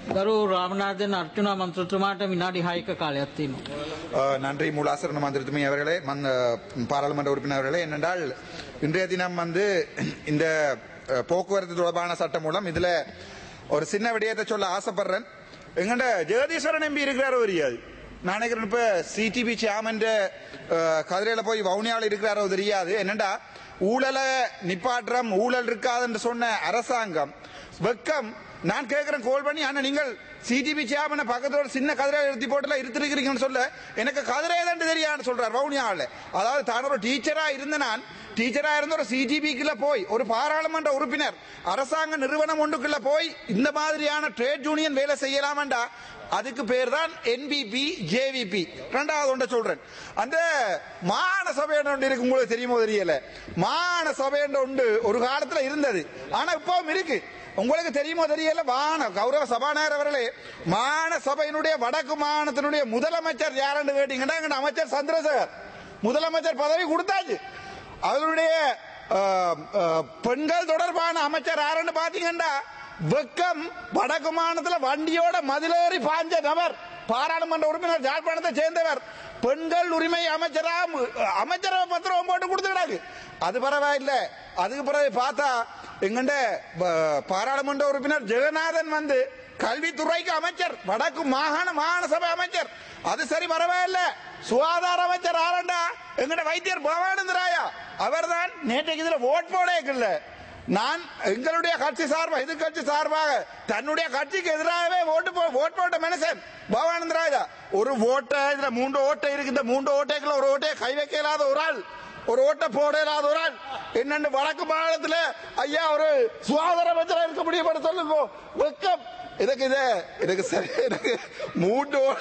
ගරු රාමනාදන් අර්චුනා මන්ත්‍රතුමාට විනාඩි 6ක කාලයක් තියෙනවා. அஹ், நன்றி மூலாசரண மந்திரத்துமை அவர்களே மன் அஹ், பாராளுமன்ற உறுப்பினர்களே என்னென்றால் இன்றைய தினம் வந்து இந்த அஹ், போக்குவரத்து தொடர்பான சட்டம் மூலம் இதுல ஒரு சின்ன விடயத்தை சொல்ல ஆசைப்படுறேன் எங்கண்ட ஜெகதீஸ்வரன் எம்பி இருக்கிறாரோ தெரியாது நான் நினைக்கிறேன் இப்ப சிடிபி சேர்மன் கதிரையில போய் வவுனியாவில் இருக்கிறாரோ தெரியாது என்னண்டா ஊழலை நிப்பாற்றம் ஊழல் இருக்காதுன்னு சொன்ன அரசாங்கம் வெக்கம் நான் கேட்கிறேன் கோல் பண்ணி ஆனா நீங்கள் சிடிபி சேர்மனை பக்கத்தோட சின்ன கதிரை எழுதி போட்டுல இருத்திருக்கிறீங்கன்னு சொல்ல எனக்கு கதிரை தான் தெரியான்னு சொல்றார் வவுனியாவில் அதாவது தான் ஒரு டீச்சரா இருந்த நான் டீச்சரா இருந்த ஒரு சிடிபிக்குள்ள போய் ஒரு பாராளுமன்ற உறுப்பினர் அரசாங்க நிறுவனம் ஒன்றுக்குள்ள போய் இந்த மாதிரியான ட்ரேட் யூனியன் வேலை செய்யலாமண்டா அதுக்கு பேர் தான் என்பிபி ஜேவிபி ரெண்டாவது ஒன்றை சொல்றேன் அந்த மாகாண சபை ஒன்று இருக்கு உங்களுக்கு தெரியுமோ தெரியல மாகாண சபை ஒன்று ஒரு காலத்துல இருந்தது ஆனா இப்பவும் இருக்கு உங்களுக்கு தெரியுமோ தெரியல வான கௌரவ சபாநாயகர் அவர்களே மாகாண சபையினுடைய வடக்கு மாகாணத்தினுடைய முதலமைச்சர் யாருன்னு கேட்டீங்கன்னா எங்க அமைச்சர் சந்திரசேகர் முதலமைச்சர் பதவி கொடுத்தாச்சு அவருடைய அஹ், அஹ், பெண்கள் தொடர்பான அமைச்சர் யாருன்னு பாத்தீங்கன்னா வெக்கம் வடக்கு மாநிலத்துல வண்டியோட மதிலேறி பாஞ்ச நபர் பாராளுமன்ற உறுப்பினர் யாழ்ப்பாணத்தை சேர்ந்தவர் பெண்கள் உரிமை அமைச்சரா அமைச்சரவை பத்திரம் போட்டு கொடுத்துக்கிறாங்க அது பரவாயில்ல அதுக்கு பிறகு பார்த்தா எங்கண்ட ப- பாராளுமன்ற உறுப்பினர் ஜெகநாதன் வந்து கல்வித்துறைக்கு அமைச்சர் வடக்கு மாகாண மாகாண சபை அமைச்சர் அது சரி பரவாயில்ல சுகாதார அமைச்சர் ஆரண்டா எங்கட வைத்தியர் பவானந்தராயா அவர்தான் நேற்றைக்கு இதுல ஓட் போட இல்ல நான் எங்களுடைய கட்சி சார்பாக எதிர்கட்சி சார்பாக தன்னுடைய கட்சிக்கு எதிராகவே ஓட்டு போ- ஓட் போட்ட மனுஷன் பவானந்த ராஜா ஒரு ஓட்டை இதுல மூன்று ஓட்டை இருக்கு இந்த மூன்று ஓட்டைக்குள்ள ஒரு ஓட்டையை கை வைக்க இயலாத ஒரு ஆள் ஒரு ஓட்டை போட இயலாத ஒரு ஆள் என்னன்னு வடக்கு மாநிலத்துல ஐயா ஒரு சுகாதார அமைச்சரா இருக்க முடியும் சொல்லுங்க வெக்கம் எனக்கு இது எனக்கு சரி எனக்கு மூன்று ஓ-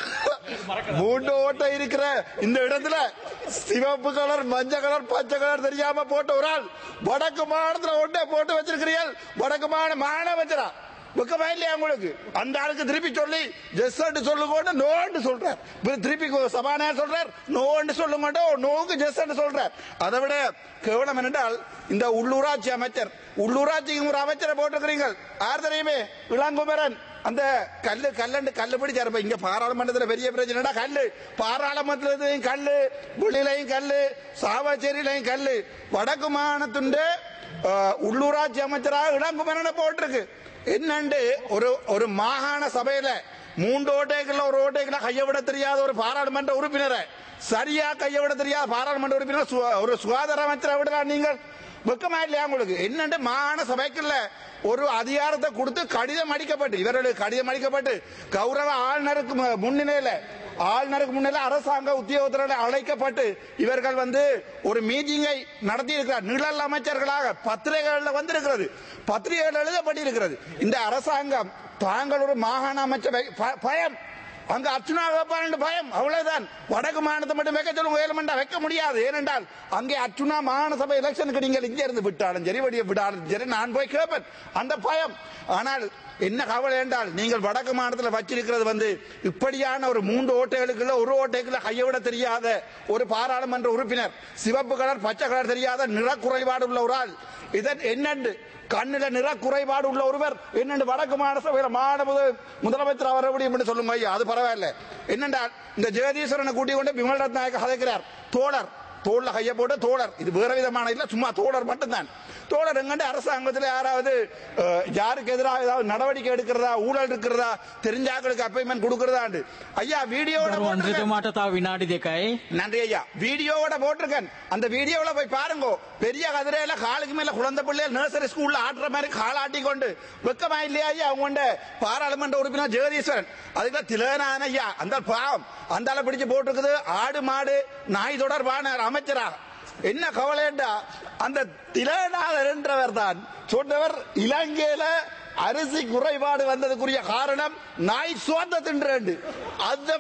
மூன்று ஓட்டை இருக்கிற இந்த இடத்துல சிவப்பு கலர் மஞ்சள் கலர் பச்சை கலர் தெரியாம போட்ட ஒரு ஆள் வடக்கு மாநிலத்துல ஒட்டை போட்டு வச்சிருக்கிறீர்கள் வடக்கு மாநில மாகாண அமைச்சரா வெக்கமா இல்லையா உங்களுக்கு அந்த ஆளுக்கு திருப்பி சொல்லி ஜெஸ்ட் சொல்லுங்க நோன்னு சொல்றார் பிறகு திருப்பி சபாநாயகர் சொல்றார் நோன்னு சொல்லுங்க நோக்கு ஜெஸ்ட் சொல்றார் அதை விட கேவலம் என்னென்றால் இந்த உள்ளூராட்சி அமைச்சர் உள்ளூராட்சிக்கு ஒரு அமைச்சரை போட்டிருக்கிறீங்க யார் தெரியுமே இளங்குமரன் அந்த கல்லு கல்லண்டு கல்லு பிடிச்சாரு இப்ப இங்க பாராளுமன்றத்துல பெரிய பிரச்சனைடா கல்லு பாராளுமன்றத்திலையும் கல்லு வெளியிலையும் கல்லு சாவச்சேரியிலையும் கல்லு வடக்கு மாகாணத்துண்டு அஹ், உள்ளூராட்சி அமைச்சராக இளங்குமரனை போட்டிருக்கு என்னண்டு ஒரு ஒரு மாகாண சபையில மூன்று ஓட்டைக்குள்ள ஒரு ஓட்டைக்குள்ள கைய விட தெரியாத ஒரு பாராளுமன்ற உறுப்பினரை சரியா கைய விட தெரியாத பாராளுமன்ற உறுப்பினர் சு- ஒரு சுகாதார அமைச்சரை விடலாம் நீங்கள் வெக்கமா இல்லையா உங்களுக்கு என்னண்டு மாகாண சபைக்குள்ள ஒரு அதிகாரத்தை கொடுத்து கடிதம் அடிக்கப்பட்டு இவர்களுக்கு கடிதம் அடிக்கப்பட்டு கௌரவ ஆளுநருக்கு மு- முன்னிலையில ஆளுநருக்கு முன்னிலை அரசாங்க உத்தியோகத்தர்கள் அழைக்கப்பட்டு இவர்கள் வந்து ஒரு மீட்டிங்கை நடத்தி இருக்கிறார் நிழல் அமைச்சர்களாக பத்திரிகைகளில் வந்திருக்கிறது பத்திரிகைகள் எழுதப்பட்டிருக்கிறது இந்த அரசாங்கம் தாங்கள் ஒரு மாகாண அமைச்சர் வை- ப- பயம் அங்க அர்ச்சுனா வைப்பான் பயம் அவ்வளவுதான் வடக்கு மாநிலத்தை மட்டும் வைக்க சொல்லுங்க ஏழுமண்டா வைக்க முடியாது ஏனென்றால் அங்கே அர்ச்சுனா மாகாண சபை எலெக்ஷனுக்கு நீங்கள் இங்கே இருந்து விட்டாலும் சரி வடிய விட்டாலும் சரி நான் போய் கேட்பேன் அந்த பயம் ஆனால் என்ன கவலை என்றால் நீங்கள் வடக்கு மாநிலத்தில் வச்சிருக்கிறது வந்து இப்படியான ஒரு மூன்று ஓட்டைகளுக்குள்ள ஒரு ஓட்டைக்குள்ள கையை விட தெரியாத ஒரு பாராளுமன்ற உறுப்பினர் சிவப்பு கலர் பச்சை கலர் தெரியாத நிற குறைபாடு உள்ள ஒரு ஆள் இதன் என்னண்டு கண்ணில நிற குறைபாடு உள்ள ஒருவர் என்னென்று வடக்கு மாநில சபையில மாநில முத- முதலமைச்சர் வர முடியும் என்று சொல்லுங்க ஐயா அது பரவாயில்ல என்னென்றால் இந்த ஜெகதீஸ்வரனை கூட்டிக் கொண்டு விமல் ரத்நாயக்க கதைக்கிறார் தோழர் தோல்ல கைய போட்டு தோழர் இது வேற விதமான இல்ல சும்மா தோழர் மட்டும்தான் தோழர் எங்கண்டு அரசாங்கத்தில் யாராவது அஹ், யாருக்கு எதிராக ஏதாவது நடவடிக்கை எடுக்கிறதா ஊழல் இருக்கிறதா தெரிஞ்சாக்களுக்கு அப்பாயின்மெண்ட் கொடுக்கிறதா ஐயா வீடியோட ගරු මන්ත්‍රතුමාට තව විනාඩි දෙකයි. நன்றி ஐயா வீடியோவோட போட்டிருக்கேன் அந்த வீடியோல போய் பாருங்க பெரிய கதிரையில காலுக்கு மேல குழந்தை பிள்ளைகள் நர்சரி ஸ்கூல்ல ஆட்டுற மாதிரி காலாட்டி கொண்டு வெக்கமா இல்லையா ஐயா அவங்க கொண்டு பாராளுமன்ற உறுப்பினர் ஜெகதீஸ்வரன் அதுக்கு திலேனான ஐயா அந்த பாவம் அந்த ஆளை பிடிச்சு போட்டிருக்குது ஆடு மாடு நாய் தொடர்பான அமைச்சரா என்ன கவலைண்டா அந்த திலேனாதர் என்றவர் தான் சொன்னவர் இலங்கையில அரிசி குறைபாடு வந்ததுக்குரிய காரணம் நாய் சுவந்த தின்றேண்டு அந்த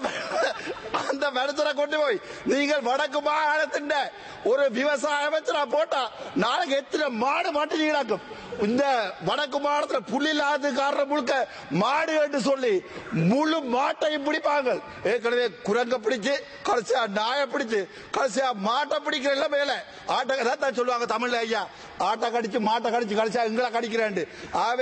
அந்த மனுஷரை கொண்டு போய் நீங்கள் வடக்கு மாகாணத்தின் ஒரு விவசாய அமைச்சரா போட்டா நாளைக்கு எத்தனை மாடு மாட்டு நீடாக்கும் இந்த வடக்கு மாநிலத்துல புல் இல்லாத காரணம் முழுக்க மாடு என்று சொல்லி முழு மாட்டையும் பிடிப்பாங்க ஏற்கனவே குரங்க பிடிச்சு கடைசியா நாயை பிடிச்சு கடைசியா மாட்டை பிடிக்கிற எல்லாம் மேல ஆட்டை தான் தான் சொல்லுவாங்க தமிழ்ல ஐயா ஆட்டை கடிச்சு மாட்டை கடிச்சு கடைசியா எங்களை கடிக்கிறேன் ஆகவே இது ஒரு மிக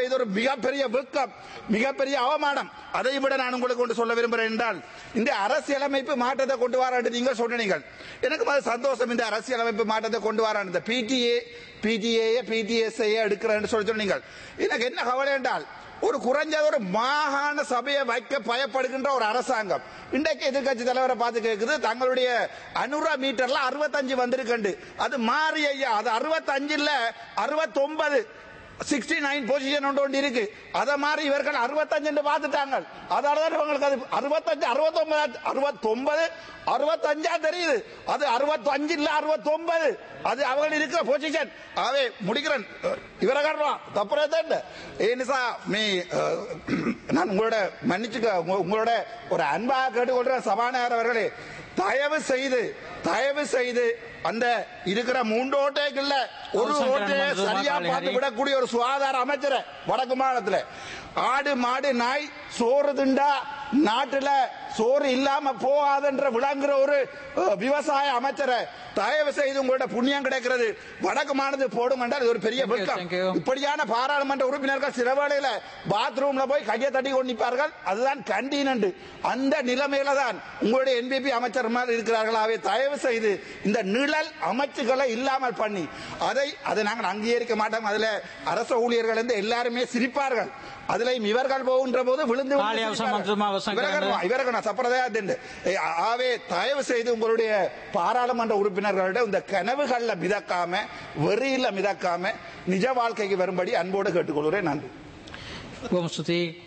மிகப்பெரிய வெக்கம் மிகப்பெரிய அவமானம் அதை விட நான் உங்களுக்கு கொண்டு சொல்ல விரும்புகிறேன் என்றால் இந்த அரசியலமைப்பு மாற்றத்தை கொண்டு வரான்னு நீங்க சொன்னீங்க எனக்கு அது சந்தோஷம் இந்த அரசியலமைப்பு மாற்றத்தை கொண்டு வரான் இந்த பிடிஏ பிடிஏ பிடிஎஸ்ஐ எடுக்கிறேன்னு சொல்லி சொன்னீங்க எனக்கு என்ன கவலை என்றால் ஒரு குறைஞ்சது ஒரு மாகாண சபையை வைக்க பயப்படுகின்ற ஒரு அரசாங்கம் இன்றைக்கு எதிர்க்கட்சி தலைவரை பார்த்து கேட்குது தங்களுடைய அனுரா மீட்டர்ல அறுபத்தஞ்சு வந்திருக்கண்டு அது மாறி ஐயா அது அறுபத்தஞ்சுல அறுபத்தொன்பது சிக்ஸ்டி நைன் பொசிஷன் ஒன்று ஒன்று இருக்கு அதை மாதிரி இவர்கள் அறுபத்தஞ்சு பார்த்துட்டாங்க அதனால தான் இவங்களுக்கு அது அறுபத்தஞ்சு அறுபத்தொன்பது அறுபத்தொன்பது அறுபத்தஞ்சா தெரியுது அது அறுபத்தஞ்சு இல்ல அறுபத்தொன்பது அது அவங்க இருக்கிற பொசிஷன் ஆகவே முடிக்கிறேன் இவரை காட்டுறான் தப்புறே தான் ஏனிசா மீ அஹ், நான் உங்களோட மன்னிச்சுக்க உங்க- உங்களோட ஒரு அன்பாக கேட்டுக்கொள்றேன் சபாநாயகர் அவர்களே தயவு செய்து தயவு செய்து அந்த இருக்கிற மூன்று ஓட்டைகள்ல ஒரு அவசரம் ஓட்டையை கிளம்புறது சரியா மாட்டாளி பார்த்து ஹரி. விடக்கூடிய ஒரு சுகாதார அமைச்சரை வடக்கு மாநிலத்துல ஆடு மாடு நாய் சோறு திண்டா நாட்டுல சோறு இல்லாம போகாதுன்ற விளங்குற ஒரு அஹ், விவசாய அமைச்சரை தயவு செய்து உங்களோட புண்ணியம் கிடைக்கிறது வடக்கு மாநிலத்தில் போடும் என்றால் இது ஒரு பெரிய Thank you, வெட்கம் thank you. இப்படியான பாராளுமன்ற உறுப்பினர்கள் சில வேளையில பாத்ரூம்ல போய் கையை தட்டி கொண்டு நிற்பார்கள் அதுதான் கண்டீனண்டு அந்த நிலைமையில தான் உங்களுடைய என்பிபி அமைச்சர் மாதிரி இருக்கிறார்கள் அவை தயவு செய்து இந்த நிழல் அமைச்சுகளை இல்லாமல் பண்ணி அதை அதை நாங்கள் அங்கீகரிக்க மாட்டோம் அதுல அரசு ஊழியர்கள் வந்து எல்லாருமே சிரிப்பார்கள் அதுலயும் இவர்கள் போகின்ற போது விழுந்து விழுந்து காலை அவசரம் சிரிப்பார்கள். மன்றுமா அவசரம் இவர்கள் கிளம்பு. இவருக்கு நான் சப்பரதையா திண்டு ஆவே தயவு செய்து உங்களுடைய பாராளுமன்ற உறுப்பினர்களிட இந்த கனவுகள்ல மிதக்காம வெறியில மிதக்காம நிஜ வாழ்க்கைக்கு வரும்படி அன்போடு கேட்டுக்கொள்கிறேன் நன்றி බොහොම ස්තුතියි